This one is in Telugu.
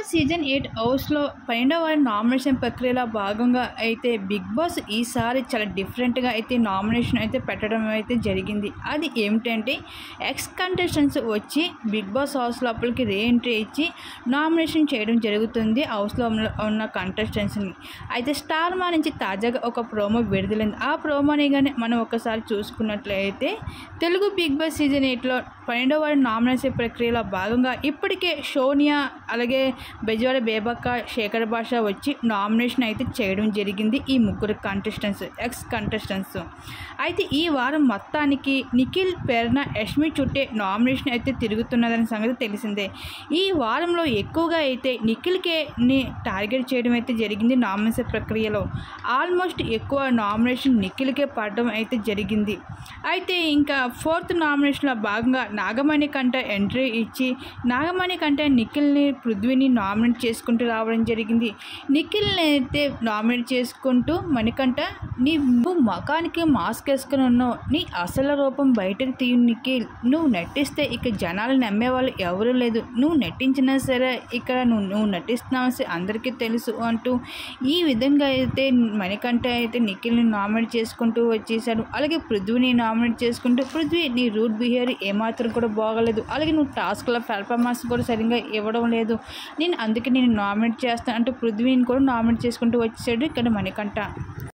బాస్ సీజన్ ఎయిట్ హౌస్లో పన్నెండవ వారి నామినేషన్ ప్రక్రియలో భాగంగా అయితే బిగ్ బాస్ ఈసారి చాలా డిఫరెంట్గా అయితే నామినేషన్ అయితే పెట్టడం అయితే జరిగింది అది ఏమిటంటే ఎక్స్ కంటెస్టెంట్స్ వచ్చి బిగ్ బాస్ హౌస్ లోపలికి రీఎంట్రీ ఇచ్చి నామినేషన్ చేయడం జరుగుతుంది హౌస్లో ఉన్న- ఉన్న కంటెస్టెంట్స్ని అయితే స్టార్ మా నుంచి తాజాగా ఒక ప్రోమో విడుదలైంది ఆ ప్రోమోని కానీ మనం ఒకసారి చూసుకున్నట్లయితే తెలుగు బిగ్ బాస్ సీజన్ ఎయిట్లో పన్నెండవ వారి నామినేషన్ ప్రక్రియలో భాగంగా ఇప్పటికే సోనియా అలాగే బెజవాడ బేబక్క శేఖర్ భాష వచ్చి నామినేషన్ అయితే చేయడం జరిగింది ఈ ముగ్గురు కంటెస్టెంట్స్ ఎక్స్ కంటెస్టెంట్స్ అయితే ఈ వారం మొత్తానికి నిఖిల్ పేరున యష్మి చుట్టే నామినేషన్ అయితే తిరుగుతున్నదని సంగతి తెలిసిందే ఈ వారంలో ఎక్కువగా అయితే నిఖిల్కే ని టార్గెట్ చేయడం అయితే జరిగింది నామినేషన్ ప్రక్రియలో ఆల్మోస్ట్ ఎక్కువ నామినేషన్ నిఖిల్కే పడడం అయితే జరిగింది అయితే ఇంకా ఫోర్త్ నామినేషన్లో భాగంగా నాగమణి కంట ఎంట్రీ ఇచ్చి నాగమణి కంటే నిఖిల్ని పృథ్వీని నామినేట్ చేసుకుంటూ రావడం జరిగింది నిఖిల్ని అయితే నామినేట్ చేసుకుంటూ మణికంట నీ నువ్వు మకానికి మాస్క్ వేసుకుని ఉన్నావు నీ అసలు రూపం బయటకు తీయు నిఖిల్ నువ్వు నటిస్తే ఇక జనాలు నమ్మేవాళ్ళు ఎవరు లేదు నువ్వు నటించినా సరే ఇక్కడ నువ్వు నువ్వు నటిస్తున్నావు అందరికీ తెలుసు అంటూ ఈ విధంగా అయితే మణికంఠ అయితే నిఖిల్ని నామినేట్ చేసుకుంటూ వచ్చేసాడు అలాగే పృథ్వీని నామినేట్ చేసుకుంటూ పృథ్వీ నీ రూట్ బిహేవియర్ ఏమాత్రం కూడా బాగలేదు అలాగే నువ్వు టాస్క్లో పెర్ఫార్మెన్స్ కూడా సరిగ్గా ఇవ్వడం లేదు నేను అందుకే నేను నామినేట్ చేస్తాను అంటూ పృథ్వీని కూడా నామినేట్ చేసుకుంటూ వచ్చేసాడు ఇక్కడ మణికంఠ